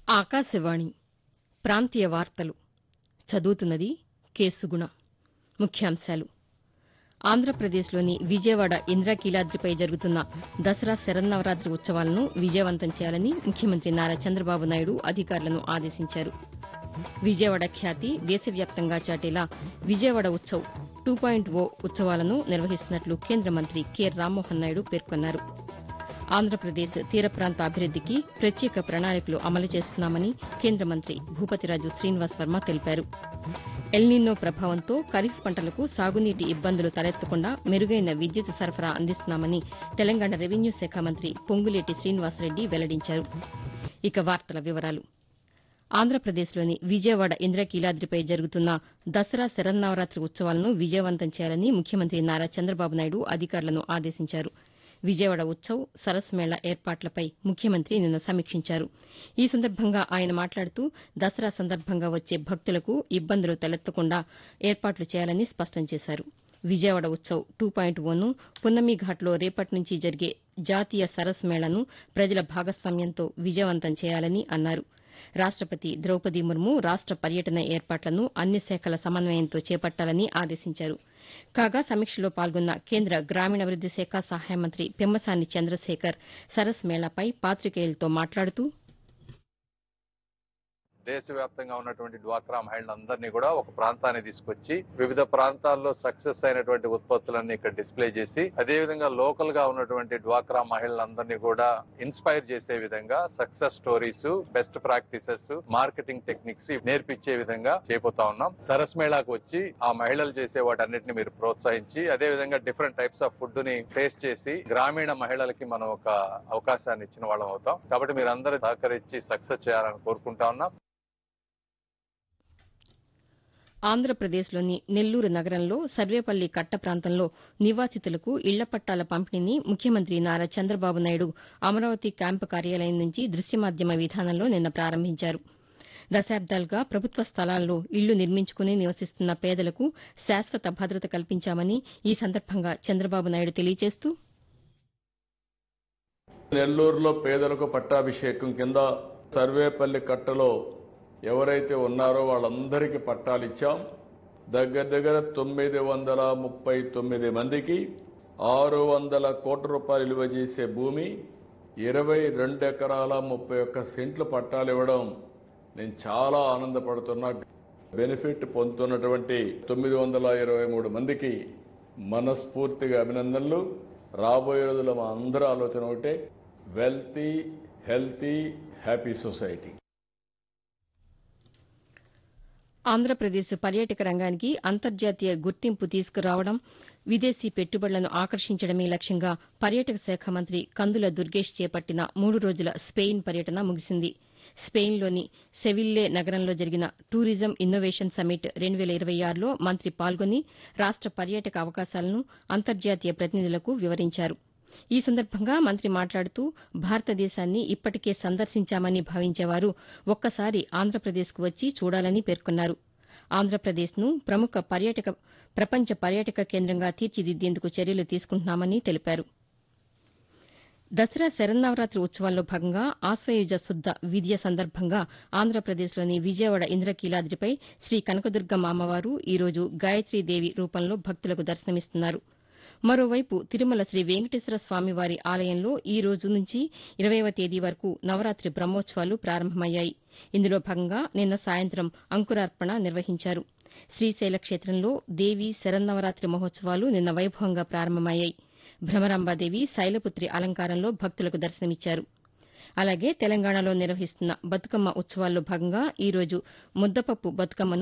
ఆకాశవాణి ప్రాంతీయ వార్తలు చదువుతున్నది కేసుగుణ ముఖ్యాంశాలు ఆంధ్రప్రదేశ్లోని విజయవాడ ఇంద్రకీలాద్రిపై జరుగుతున్న దసరా శరన్నవరాతి ఉత్సవాలను విజయవంతం చేయాలని ముఖ్యమంత్రి నారా చంద్రబాబు నాయుడు అధికారులను ఆదేశించారు విజయవాడ ఖ్యాతి దేశవ్యాప్తంగా చాటేలా Vijayawada Utsav two point O ఉత్సవాలను నిర్వహిస్తున్నట్లు కేంద్ర మంత్రి కె రామ్మోహన్ నాయుడు పేర్కొన్నారు ఆంధ్రప్రదేశ్ తీర ప్రాంత అభివృద్దికి ప్రత్యేక ప్రణాళికలు అమలు చేస్తున్నామని కేంద్ర మంత్రి భూపతిరాజు శ్రీనివాస్ వర్మ తెలిపారు ఎల్నినో ప్రభావంతో ఖరీఫ్ పంటలకు సాగునీటి ఇబ్బందులు తలెత్తకుండా మెరుగైన విద్యుత్ సరఫరా అందిస్తున్నామని తెలంగాణ రెవెన్యూ శాఖ మంత్రి పొంగులేటి శ్రీనివాసరెడ్డి వెల్లడించారు ఇక వార్తల వివరాలు ఆంధ్రప్రదేశ్లోని విజయవాడ ఇంద్రకీలాద్రిపై జరుగుతున్న దసరా శరన్నవరాతి ఉత్సవాలను విజయవంతం చేయాలని ముఖ్యమంత్రి నారా చంద్రబాబు నాయుడు అధికారులను ఆదేశించారు విజయవాడ ఉత్సవ్ సరస్ మేళా ఏర్పాట్లపై ముఖ్యమంత్రి నిన్న సమీక్షించారు ఈ సందర్భంగా ఆయన మాట్లాడుతూ దసరా సందర్భంగా వచ్చే భక్తులకు ఇబ్బందులు తలెత్తకుండా ఏర్పాట్లు చేయాలని స్పష్టం చేశారు విజయవాడ ఉత్సవ్ టూ పాయింట్ ఓను పున్నమి ఘాట్లో రేపటి నుంచి జరిగే జాతీయ సరస్ మేళాను ప్రజల భాగస్వామ్యంతో విజయవంతం చేయాలని అన్నారు రాష్టపతి ద్రౌపది ముర్ము రాష్ట పర్యటన ఏర్పాట్లను అన్ని శాఖల సమన్వయంతో చేపట్టాలని ఆదేశించారు కాగా సమీక్షలో పాల్గొన్న కేంద్ర గ్రామీణాభివృద్ది శాఖ సహాయ మంత్రి పెమ్మసాని చంద్రశేఖర్ సరస్ మేళాపై పాతికేయులతో మాట్లాడుతూ దేశవ్యాప్తంగా ఉన్నటువంటి డ్వాక్రా మహిళలందరినీ కూడా ఒక ప్రాంతాన్ని తీసుకొచ్చి వివిధ ప్రాంతాల్లో సక్సెస్ అయినటువంటి ఉత్పత్తులన్నీ ఇక్కడ డిస్ప్లే చేసి అదే విధంగా లోకల్ గా ఉన్నటువంటి డ్వాక్రా మహిళలందరినీ కూడా ఇన్స్పైర్ చేసే విధంగా success stories best practices marketing techniques నేర్పించే విధంగా చేయబోతా ఉన్నాం సరస్ మేళాకు వచ్చి ఆ మహిళలు చేసే వాటన్నిటిని మీరు ప్రోత్సహించి అదే విధంగా డిఫరెంట్ టైప్స్ ఆఫ్ ఫుడ్ ని టేస్ట్ చేసి గ్రామీణ మహిళలకి మనం ఒక అవకాశాన్ని ఇచ్చిన వాళ్ళం అవుతాం కాబట్టి మీరు అందరూ సహకరించి సక్సెస్ చేయాలని కోరుకుంటా ఉన్నాం ఆంధ్రప్రదేశ్లోని నెల్లూరు నగరంలో సర్వేపల్లి కట్ట ప్రాంతంలో నివాసితులకు ఇళ్ల పట్టాల పంపిణీని ముఖ్యమంత్రి నారా చంద్రబాబు నాయుడు అమరావతి క్యాంపు కార్యాలయం నుంచి దృశ్యమాధ్యమ విధానంలో నిన్న ప్రారంభించారు దశాబ్దాలుగా ప్రభుత్వ స్థలాల్లో ఇళ్లు నిర్మించుకుని నివసిస్తున్న పేదలకు శాశ్వత భద్రత కల్పించామని ఈ సందర్భంగా చంద్రబాబు నాయుడు తెలియజేస్తూ నెల్లూరులో పేదలకు పట్టాభిషేకం కింద సర్వేపల్లి కట్టలో ఎవరైతే ఉన్నారో వాళ్ళందరికీ పట్టాలు ఇచ్చాం దగ్గర దగ్గర తొమ్మిది వందల ముప్పై తొమ్మిది మందికి ఆరు వందల కోట్ల రూపాయలు విలువ చేసే భూమి ఇరవై రెండు ఎకరాల ముప్పై ఒక్క సెంట్లు పట్టాలు ఇవ్వడం నేను చాలా ఆనందపడుతున్నా బెనిఫిట్ పొందుతున్నటువంటి తొమ్మిది వందల ఇరవై మూడు మందికి మనస్ఫూర్తిగా అభినందనలు రాబోయే రోజుల్లో మా అందరూ ఆలోచన ఒకటే wealthy healthy happy society Andhra Pradesh పర్యాటక రంగానికి అంతర్జాతీయ గుర్తింపు తీసుకురావడం విదేశీ పెట్టుబడులను ఆకర్షించడమే లక్ష్యంగా పర్యాటక శాఖ మంత్రి కందుల దుర్గేష్ చేపట్టిన మూడు రోజుల స్పెయిన్ పర్యటన ముగిసింది స్పెయిన్లోని సెవిల్లే నగరంలో జరిగిన టూరిజం ఇన్నోవేషన్ సమ్మిట్ రెండు వేల ఇరవై ఆరులో మంత్రి పాల్గొని రాష్ట పర్యాటక అవకాశాలను అంతర్జాతీయ ప్రతినిధులకు వివరించారు ఈ సందర్భంగా మంత్రి మాట్లాడుతూ భారతదేశాన్ని ఇప్పటికే సందర్శించామని భావించేవారు ఒక్కసారి ఆంధ్రప్రదేశ్కు వచ్చి చూడాలని పేర్కొన్నారు ఆంధ్రప్రదేశ్ను ప్రముఖ పర్యాటక ప్రపంచ పర్యాటక కేంద్రంగా తీర్చిదిద్దేందుకు చర్యలు తీసుకుంటున్నామని తెలిపారు దసరా శరన్నవరాతి ఉత్సవాల్లో భాగంగా ఆశ్వయుజ శుద్ద విద్య సందర్భంగా ఆంధ్రప్రదేశ్లోని విజయవాడ ఇంద్రకీలాద్రిపై శ్రీ కనకదుర్గమ్మ అమ్మవారు ఈరోజు గాయత్రీదేవి రూపంలో భక్తులకు దర్శనమిస్తున్నారు మరోవైపు తిరుమల శ్రీ వెంకటేశ్వర స్వామివారి ఆలయంలో ఈ రోజు నుంచి ఇరవైవ తేదీ వరకు నవరాతి బ్రహ్మోత్సవాలు ప్రారంభమయ్యాయి ఇందులో భాగంగా నిన్న సాయంత్రం అంకురార్పణ నిర్వహించారు శ్రీశైల క్షేత్రంలో దేవి శరన్నవరాతి మహోత్సవాలు నిన్న వైభవంగా ప్రారంభమయ్యాయి భ్రమరాంబాదేవి శైలపుత్రి అలంకారంలో భక్తులకు దర్శనమిచ్చారు అలాగే తెలంగాణలో నిర్వహిస్తున్న బతుకమ్మ ఉత్సవాల్లో భాగంగా ఈ రోజు ముద్దపప్పు బతుకమ్మను